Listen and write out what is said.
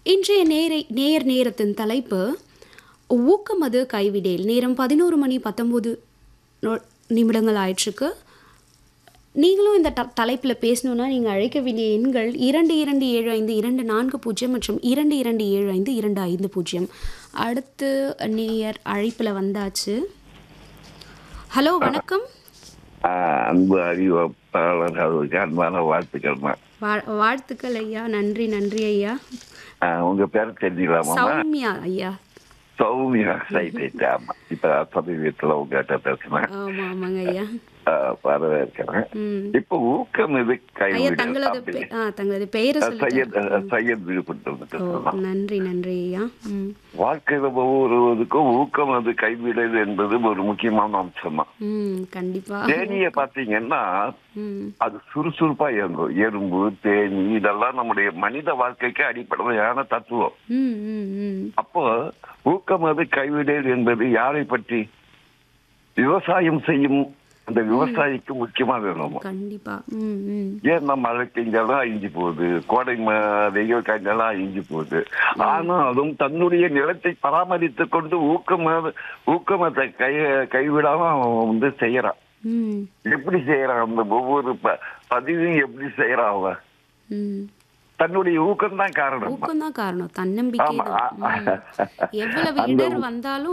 இன்றைய நேரை நேயர் நேரத்தின் தலைப்பு ஊக்கமது கைவிடேல் நேரம் பதினோரு மணி பத்தொம்போது நிமிடங்கள் ஆயிற்றுக்கு நீங்களும் இந்த ட தலைப்பில் பேசணுன்னா நீங்கள் அழைக்க வேண்டிய எண்கள் இரண்டு இரண்டு ஏழு ஐந்து இரண்டு நான்கு பூஜ்ஜியம் மற்றும் இரண்டு இரண்டு ஏழு ஐந்து இரண்டு ஐந்து பூஜ்ஜியம் அடுத்து நேயர் அழைப்பில் வந்தாச்சு ஹலோ வணக்கம் ஆஹ் அன்பு அறிவிப்பாளர் அவருக்கு அன்பான வாழ்த்துக்கள்மா வா வாழ்த்துக்கள் ஐயா நன்றி நன்றி ஐயா ஆஹ் உங்க பேர் தெரிஞ்சுக்கலாமா சௌமியா ஐயா சௌமியா ரைட் ரைட் ஆமா இப்ப சமீபத்துல உங்ககிட்ட பேசுனேன் ஆமாம் ஆமாங்க ஐயா ஆஹ் வரவேற்கிறேன் ம் இப்ப ஊக்கம் இது ஐயா கைவிடல் தங்களது அப்படி பெ- ஆ தங்களது பெயரை சையத் சொல்லிட்டு சையத் விழுப்புட்டு ஓ நன்றி நன்றி ஐயா ம் வாழ்க்கையில ஒவ்வொருவருக்கும் ஊக்கம் அது கைவிடல் என்பது ஒரு முக்கியமான அம்சம் தான் ம் கண்டிப்பா தேனிய பாத்தீங்கன்னா ம் அது சுறுசுறுப்பா இயங்கும் எறும்பு தேனி இதெல்லாம் நம்முடைய மனித வாழ்க்கைக்கு அடிப்படையான தத்துவம் ம் ம் ம் அப்போ ஊக்கம் அது கைவிடல் என்பது யாரை பற்றி விவசாயம் செய்யும் அந்த விவசாயிக்கு முக்கியமா வேணும் கண்டிப்பா ம் ம் ஏன்னா மழை பெஞ்சாலும் அழிஞ்சு போகுது கோடை ம- வெயில் காய்ஞ்சாலும் அழிஞ்சு போகுது ஆனாலும் தன்னுடைய நிலத்தை பராமரித்து கொண்டு ஊக்கம் ஊக்கமத்தை கை கைவிடாம அவன் வந்து செய்யறான் ம் எப்படி செய்யறான் அந்த ஒவ்வொரு ப- பதிவையும் எப்படி செய்யறான் அவன் ம் தன்னுடைய ஊக்கம் தான் காரணம் ஊக்கம் தான் காரணம் தன்னம்பிக்கை ஆமா. தான் ம். எவ்வளவு அந்த இடர் வந்தாலும்